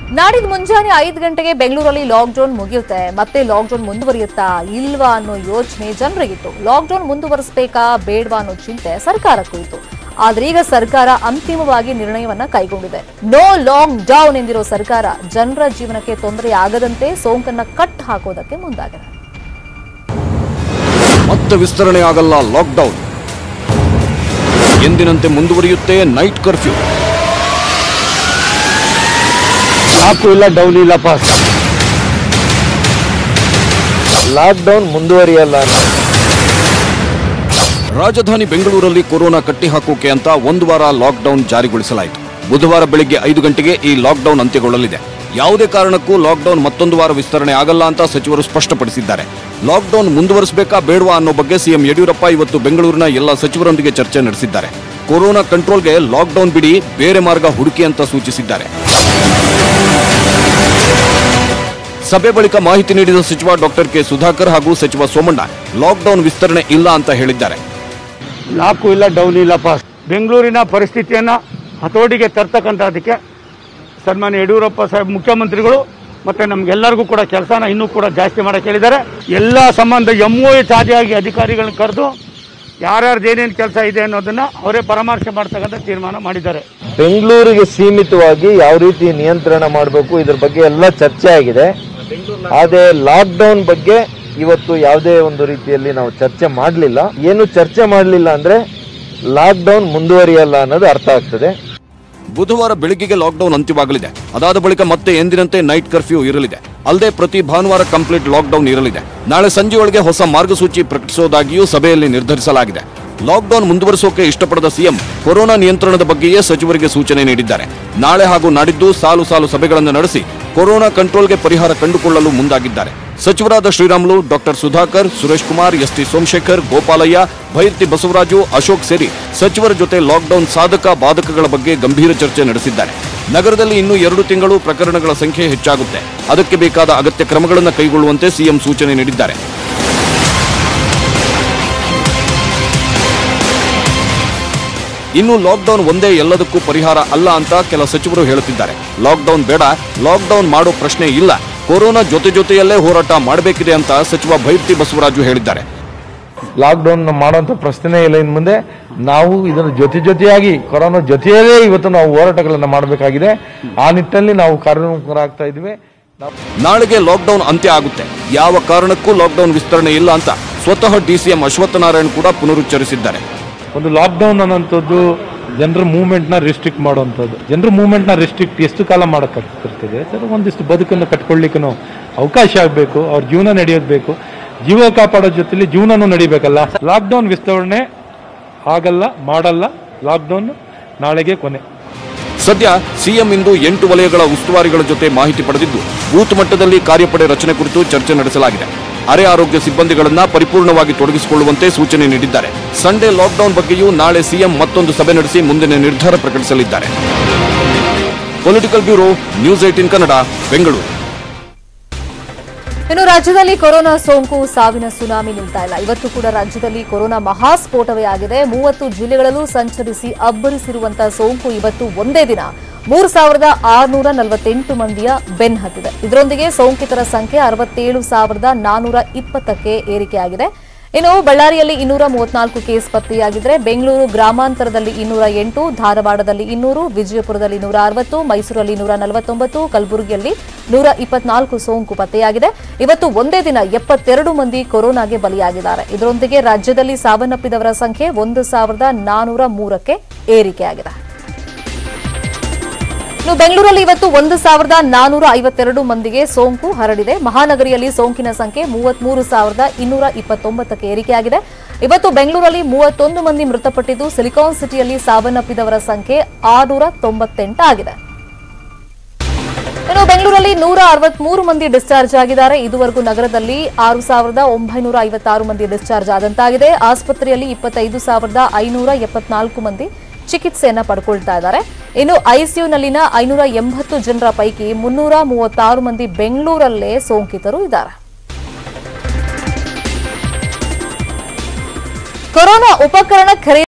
ನಾಡಿದ್ದು ಮುಂಜಾನೆ ಐದು ಗಂಟೆಗೆ ಬೆಂಗಳೂರಲ್ಲಿ ಲಾಕ್ಡೌನ್ ಮುಗಿಯುತ್ತೆ ಮತ್ತೆ ಲಾಕ್ಡೌನ್ ಮುಂದುವರಿಯುತ್ತಾ ಇಲ್ವಾ ಅನ್ನೋ ಯೋಚನೆ ಜನರಿಗಿತ್ತು ಲಾಕ್ಡೌನ್ ಮುಂದುವರಿಸಬೇಕಾ ಬೇಡವಾ ಅನ್ನೋ ಚಿಂತೆ ಸರ್ಕಾರಕ್ಕೂ ಇತ್ತು ಆದ್ರೆ ಈಗ ಸರ್ಕಾರ ಅಂತಿಮವಾಗಿ ನಿರ್ಣಯವನ್ನ ಕೈಗೊಂಡಿದೆ ನೋ ಲಾಕ್ ಡೌನ್ ಎಂದಿರೋ ಸರ್ಕಾರ ಜನರ ಜೀವನಕ್ಕೆ ತೊಂದರೆ ಆಗದಂತೆ ಸೋಂಕನ್ನ ಕಟ್ ಹಾಕೋದಕ್ಕೆ ಮುಂದಾಗಿದೆ ಮತ್ತೆ ವಿಸ್ತರಣೆ ಆಗಲ್ಲ ಲಾಕ್ಡೌನ್ ಎಂದಿನಂತೆ ಮುಂದುವರಿಯುತ್ತೆ ನೈಟ್ ಕರ್ಫ್ಯೂ ಲಾಕು ಇಲ್ಲ ಡೌನ್ ಇಲ್ಲ ಪಾಸ್ ಲಾಕ್ಡೌನ್ ಮುಂದುವರಿಯಲ್ಲ ರಾಜಧಾನಿ ಬೆಂಗಳೂರಲ್ಲಿ ಕೊರೋನಾ ಕಟ್ಟಿ ಹಾಕೋಕೆ ಅಂತ ಒಂದು ವಾರ ಲಾಕ್ಡೌನ್ ಜಾರಿಗೊಳಿಸಲಾಯಿತು ಬುಧವಾರ ಬೆಳಿಗ್ಗೆ ಐದು ಗಂಟೆಗೆ ಈ ಲಾಕ್ಡೌನ್ ಅಂತ್ಯಗೊಳ್ಳಲಿದೆ ಯಾವುದೇ ಕಾರಣಕ್ಕೂ ಲಾಕ್ಡೌನ್ ಮತ್ತೊಂದು ವಾರ ವಿಸ್ತರಣೆ ಆಗಲ್ಲ ಅಂತ ಸಚಿವರು ಸ್ಪಷ್ಟಪಡಿಸಿದ್ದಾರೆ ಲಾಕ್ಡೌನ್ ಮುಂದುವರಿಸಬೇಕಾ ಬೇಡವಾ ಅನ್ನೋ ಬಗ್ಗೆ ಸಿಎಂ ಯಡಿಯೂರಪ್ಪ ಇವತ್ತು ಬೆಂಗಳೂರಿನ ಎಲ್ಲ ಸಚಿವರೊಂದಿಗೆ ಚರ್ಚೆ ನಡೆಸಿದ್ದಾರೆ ಕೊರೋನಾ ಕಂಟ್ರೋಲ್ಗೆ ಲಾಕ್ಡೌನ್ ಬಿಡಿ ಬೇರೆ ಮಾರ್ಗ ಹುಡುಕಿ ಅಂತ ಸೂಚಿಸಿದ್ದಾರೆ ಸಭೆ ಬಳಿಕ ಮಾಹಿತಿ ನೀಡಿದ ಸಚಿವ ಡಾಕ್ಟರ್ ಕೆ ಸುಧಾಕರ್ ಹಾಗೂ ಸಚಿವ ಸೋಮಣ್ಣ ಲಾಕ್ಡೌನ್ ವಿಸ್ತರಣೆ ಇಲ್ಲ ಅಂತ ಹೇಳಿದ್ದಾರೆ ಲಾಕು ಇಲ್ಲ ಡೌನ್ ಇಲ್ಲ ಪಾಸ್ ಬೆಂಗಳೂರಿನ ಪರಿಸ್ಥಿತಿಯನ್ನು ಹತೋಟಿಗೆ ತರ್ತಕ್ಕಂಥದ್ದಕ್ಕೆ ಸನ್ಮಾನ್ಯ ಯಡಿಯೂರಪ್ಪ ಸಾಹೇಬ್ ಮುಖ್ಯಮಂತ್ರಿಗಳು ಮತ್ತು ನಮಗೆಲ್ಲರಿಗೂ ಕೂಡ ಕೆಲಸನ ಇನ್ನೂ ಕೂಡ ಜಾಸ್ತಿ ಮಾಡಕ್ಕೆ ಹೇಳಿದ್ದಾರೆ ಎಲ್ಲ ಸಂಬಂಧ ಎಮ್ ಒ ಎಚ್ ಆದಿಯಾಗಿ ಅಧಿಕಾರಿಗಳನ್ನ ಕರೆದು ಯಾರ್ಯಾರ್ದು ಏನೇನು ಕೆಲಸ ಇದೆ ಅನ್ನೋದನ್ನು ಅವರೇ ಪರಾಮರ್ಶೆ ಮಾಡ್ತಕ್ಕಂಥ ತೀರ್ಮಾನ ಮಾಡಿದ್ದಾರೆ ಬೆಂಗಳೂರಿಗೆ ಸೀಮಿತವಾಗಿ ಯಾವ ರೀತಿ ನಿಯಂತ್ರಣ ಮಾಡಬೇಕು ಇದ್ರ ಬಗ್ಗೆ ಎಲ್ಲ ಚರ್ಚೆ ಆಗಿದೆ ಆದರೆ ಲಾಕ್ಡೌನ್ ಬಗ್ಗೆ ಇವತ್ತು ಯಾವುದೇ ಒಂದು ರೀತಿಯಲ್ಲಿ ನಾವು ಚರ್ಚೆ ಮಾಡಲಿಲ್ಲ ಏನು ಚರ್ಚೆ ಮಾಡಲಿಲ್ಲ ಅಂದ್ರೆ ಲಾಕ್ಡೌನ್ ಮುಂದುವರಿಯಲ್ಲ ಅನ್ನೋದು ಅರ್ಥ ಆಗ್ತದೆ ಬುಧವಾರ ಬೆಳಗ್ಗೆಗೆ ಲಾಕ್ಡೌನ್ ಅಂತ್ಯವಾಗಲಿದೆ ಅದಾದ ಬಳಿಕ ಮತ್ತೆ ಎಂದಿನಂತೆ ನೈಟ್ ಕರ್ಫ್ಯೂ ಇರಲಿದೆ ಅಲ್ಲದೆ ಪ್ರತಿ ಭಾನುವಾರ ಕಂಪ್ಲೀಟ್ ಲಾಕ್ಡೌನ್ ಇರಲಿದೆ ನಾಳೆ ಸಂಜೆಯೊಳಗೆ ಹೊಸ ಮಾರ್ಗಸೂಚಿ ಪ್ರಕಟಿಸುವುದಾಗಿಯೂ ಸಭೆಯಲ್ಲಿ ನಿರ್ಧರಿಸಲಾಗಿದೆ ಲಾಕ್ಡೌನ್ ಮುಂದುವರಿಸೋಕೆ ಇಷ್ಟಪಡದ ಸಿಎಂ ಕೊರೋನಾ ನಿಯಂತ್ರಣದ ಬಗ್ಗೆಯೇ ಸಚಿವರಿಗೆ ಸೂಚನೆ ನೀಡಿದ್ದಾರೆ ನಾಳೆ ಹಾಗೂ ನಾಡಿದ್ದು ಸಾಲು ಸಾಲು ಸಭೆಗಳನ್ನು ನಡೆಸಿ ಕೊರೋನಾ ಕಂಟ್ರೋಲ್ಗೆ ಪರಿಹಾರ ಕಂಡುಕೊಳ್ಳಲು ಮುಂದಾಗಿದ್ದಾರೆ ಸಚಿವರಾದ Sriramulu doctor Sudhakar Suresh Kumar S T Somashekar Gopalaiah Byrathi Basavaraju Ashok ಸೇರಿ ಸಚಿವರ ಜೊತೆ ಲಾಕ್ಡೌನ್ ಸಾಧಕ ಬಾಧಕಗಳ ಬಗ್ಗೆ ಗಂಭೀರ ಚರ್ಚೆ ನಡೆಸಿದ್ದಾರೆ ನಗರದಲ್ಲಿ ಇನ್ನೂ ಎರಡು ತಿಂಗಳು ಪ್ರಕರಣಗಳ ಸಂಖ್ಯೆ ಹೆಚ್ಚಾಗುತ್ತೆ ಅದಕ್ಕೆ ಬೇಕಾದ ಅಗತ್ಯ ಕ್ರಮಗಳನ್ನು ಕೈಗೊಳ್ಳುವಂತೆ ಸಿಎಂ ಸೂಚನೆ ನೀಡಿದ್ದಾರೆ ಇನ್ನು ಲಾಕ್ಡೌನ್ ಒಂದೇ ಎಲ್ಲದಕ್ಕೂ ಪರಿಹಾರ ಅಲ್ಲ ಅಂತ ಕೆಲ ಸಚಿವರು ಹೇಳುತ್ತಿದ್ದಾರೆ ಲಾಕ್ಡೌನ್ ಬೇಡ ಲಾಕ್ಡೌನ್ ಮಾಡೋ ಪ್ರಶ್ನೆ ಇಲ್ಲ ಕೊರೋನಾ ಜೊತೆ ಜೊತೆಯಲ್ಲೇ ಹೋರಾಟ ಮಾಡಬೇಕಿದೆ ಅಂತ ಸಚಿವ ಭೈರತಿ ಬಸವರಾಜು ಹೇಳಿದ್ದಾರೆ ಲಾಕ್ಡೌನ್ ಮಾಡುವಂತ ಪ್ರಶ್ನೆ ಇಲ್ಲ ಇನ್ನು ಮುಂದೆ ನಾವು ಇದರ ಜೊತೆ ಜೊತೆಯಾಗಿ ಕೊರೋನಾ ಜೊತೆಯಲ್ಲೇ ಇವತ್ತು ನಾವು ಹೋರಾಟಗಳನ್ನು ಮಾಡಬೇಕಾಗಿದೆ ಆ ನಿಟ್ಟಿನಲ್ಲಿ ನಾವು ಕಾರ್ಯೋನ್ಮುಖರಾಗ್ತಾ ಇದ್ದೀವಿ ನಾವು ನಾಳೆಗೆ ಲಾಕ್ಡೌನ್ ಅಂತ್ಯ ಆಗುತ್ತೆ ಯಾವ ಕಾರಣಕ್ಕೂ ಲಾಕ್ಡೌನ್ ವಿಸ್ತರಣೆ ಇಲ್ಲ ಅಂತ ಸ್ವತಃ ಡಿಸಿಎಂ ಅಶ್ವತ್ಥನಾರಾಯಣ್ ಕೂಡ ಪುನರುಚ್ಚರಿಸಿದ್ದಾರೆ ಒಂದು ಲಾಕ್ಡೌನ್ ಅನ್ನೋಂಥದ್ದು ಜನರ ಮೂವ್ಮೆಂಟ್ನ ರಿಸ್ಟ್ರಿಕ್ಟ್ ಮಾಡುವಂಥದ್ದು ಜನರ ಮೂವ್ಮೆಂಟ್ನ ರಿಸ್ಟ್ರಿಕ್ಟ್ ಎಷ್ಟು ಕಾಲ ಮಾಡೋಕ್ಕಾಗ್ತಿರ್ತದೆ ಸರ್ ಒಂದಿಷ್ಟು ಬದುಕನ್ನು ಕಟ್ಕೊಳ್ಳಿಕ್ಕೂ ಅವಕಾಶ ಆಗಬೇಕು ಅವ್ರ ಜೀವನ ನಡೆಯೋದು ಬೇಕು ಜೀವ ಕಾಪಾಡೋ ಜೊತೆಲಿ ಜೀವನನೂ ನಡಿಬೇಕಲ್ಲ ಲಾಕ್ಡೌನ್ ವಿಸ್ತರಣೆ ಆಗಲ್ಲ ಮಾಡಲ್ಲ ಲಾಕ್ಡೌನ್ ನಾಳೆಗೆ ಕೊನೆ ಸದ್ಯ ಸಿಎಂ ಇಂದು ಎಂಟು ವಲಯಗಳ ಉಸ್ತುವಾರಿಗಳ ಜೊತೆ ಮಾಹಿತಿ ಪಡೆದಿದ್ದು ಬೂತ್ ಮಟ್ಟದಲ್ಲಿ ಕಾರ್ಯಪಡೆ ರಚನೆ ಕುರಿತು ಚರ್ಚೆ ನಡೆಸಲಾಗಿದೆ ಅರೆ ಆರೋಗ್ಯ ಸಿಬ್ಬಂದಿಗಳನ್ನ ಪರಿಪೂರ್ಣವಾಗಿ ತೊಡಗಿಸಿಕೊಳ್ಳುವಂತೆ ಸೂಚನೆ ನೀಡಿದ್ದಾರೆ ಸಂಡೇ ಲಾಕ್ಡೌನ್ ಬಗ್ಗೆಯೂ ನಾಳೆ ಸಿಎಂ ಮತ್ತೊಂದು ಸಭೆ ನಡೆಸಿ ಮುಂದಿನ ನಿರ್ಧಾರ ಪ್ರಕಟಿಸಲಿದ್ದಾರೆ political bureau news eighteen Kannada Bengaluru ಇನ್ನು ರಾಜ್ಯದಲ್ಲಿ ಕೊರೋನಾ ಸೋಂಕು ಸಾವಿನ ಸುನಾಮಿ ನಿಲ್ತಾ ಇಲ್ಲ ಇವತ್ತು ಕೂಡ ರಾಜ್ಯದಲ್ಲಿ ಕೊರೋನಾ ಮಹಾಸ್ಫೋಟವೇ ಆಗಿದೆ ಮೂವತ್ತು ಜಿಲ್ಲೆಗಳಲ್ಲೂ ಸಂಚರಿಸಿ ಅಬ್ಬರಿಸಿರುವಂತಹ ಸೋಂಕು ಇವತ್ತು ಒಂದೇ ದಿನ ಮೂರು ಸಾವಿರದ ಆರುನೂರ ನಲವತ್ತೆಂಟು ಮಂದಿಯ ಬೆನ್ ಹತ್ತಿದೆ ಇದರೊಂದಿಗೆ ಸೋಂಕಿತರ ಸಂಖ್ಯೆ ಅರವತ್ತೇಳು ಸಾವಿರದ ನಾನೂರ ಇಪ್ಪತ್ತಕ್ಕೆ ಏರಿಕೆಯಾಗಿದೆ ಇನ್ನು ಬಳ್ಳಾರಿಯಲ್ಲಿ ಇನ್ನೂರ ಮೂವತ್ನಾಲ್ಕು ಕೇಸ್ ಪತ್ತೆಯಾಗಿದ್ರೆ ಬೆಂಗಳೂರು ಗ್ರಾಮಾಂತರದಲ್ಲಿ ಇನ್ನೂರ ಎಂಟು ಧಾರವಾಡದಲ್ಲಿ ಇನ್ನೂರು ವಿಜಯಪುರದಲ್ಲಿ ನೂರ ಅರವತ್ತು ಮೈಸೂರಲ್ಲಿ ನೂರ ನಲವತ್ತೊಂಬತ್ತು ಕಲಬುರಗಿಯಲ್ಲಿ ನೂರ ಇಪ್ಪತ್ನಾಲ್ಕು ಸೋಂಕು ಪತ್ತೆಯಾಗಿದೆ ಇವತ್ತು ಒಂದೇ ದಿನ ಎಪ್ಪತ್ತೆರಡು ಮಂದಿ ಕೊರೋನಾಗೆ ಬಲಿಯಾಗಿದ್ದಾರೆ ಇದರೊಂದಿಗೆ ರಾಜ್ಯದಲ್ಲಿ ಸಾವನ್ನಪ್ಪಿದವರ ಸಂಖ್ಯೆ ಒಂದು ಸಾವಿರದ ನಾನೂರ ಮೂರಕ್ಕೆ ಏರಿಕೆಯಾಗಿದೆ ಇನ್ನು ಬೆಂಗಳೂರಲ್ಲಿ ಇವತ್ತು ಒಂದು ಸಾವಿರದ ನಾನೂರ ಐವತ್ತೆರಡು ಮಂದಿಗೆ ಸೋಂಕು ಹರಡಿದೆ ಮಹಾನಗರಿಯಲ್ಲಿ ಸೋಂಕಿನ ಸಂಖ್ಯೆ ಮೂವತ್ಮೂರು ಸಾವಿರದ ಇನ್ನೂರ ಇಪ್ಪತ್ತೊಂಬತ್ತಕ್ಕೆ ಏರಿಕೆಯಾಗಿದೆ ಇವತ್ತು ಬೆಂಗಳೂರಲ್ಲಿ ಮೂವತ್ತೊಂದು ಮಂದಿ ಮೃತಪಟ್ಟಿದ್ದು ಸಿಲಿಕಾನ್ ಸಿಟಿಯಲ್ಲಿ ಸಾವನ್ನಪ್ಪಿದವರ ಸಂಖ್ಯೆ ಆರುನೂರ ತೊಂಬತ್ತೆಂಟಾಗಿದೆ ಇನ್ನು ಬೆಂಗಳೂರಲ್ಲಿ ನೂರ ಅರವತ್ಮೂರು ಮಂದಿ ಡಿಸ್ಚಾರ್ಜ್ ಆಗಿದ್ದಾರೆ ಇದುವರೆಗೂ ನಗರದಲ್ಲಿ ಆರು ಸಾವಿರದ ಒಂಬೈನೂರ ಐವತ್ತಾರು ಮಂದಿ ಡಿಸ್ಚಾರ್ಜ್ ಆದಂತಾಗಿದೆ ಆಸ್ಪತ್ರೆಯಲ್ಲಿ ಇಪ್ಪತ್ತೈದು ಸಾವಿರದ ಐನೂರ ಎಪ್ಪತ್ನಾಲ್ಕು ಮಂದಿ ಚಿಕಿತ್ಸೆಯನ್ನ ಪಡ್ಕೊಳ್ತಾ ಇದ್ದಾರೆ ಇನ್ನು ಐಸಿಯುನಲ್ಲಿನ ಐನೂರ ಎಂಬತ್ತು ಜನರ ಪೈಕಿ ಮುನ್ನೂರ ಮೂವತ್ತಾರು ಮಂದಿ ಬೆಂಗಳೂರಲ್ಲೇ ಸೋಂಕಿತರು ಇದ್ದಾರೆ ಕೊರೋನಾ ಉಪಕರಣ ಖರೀದಿ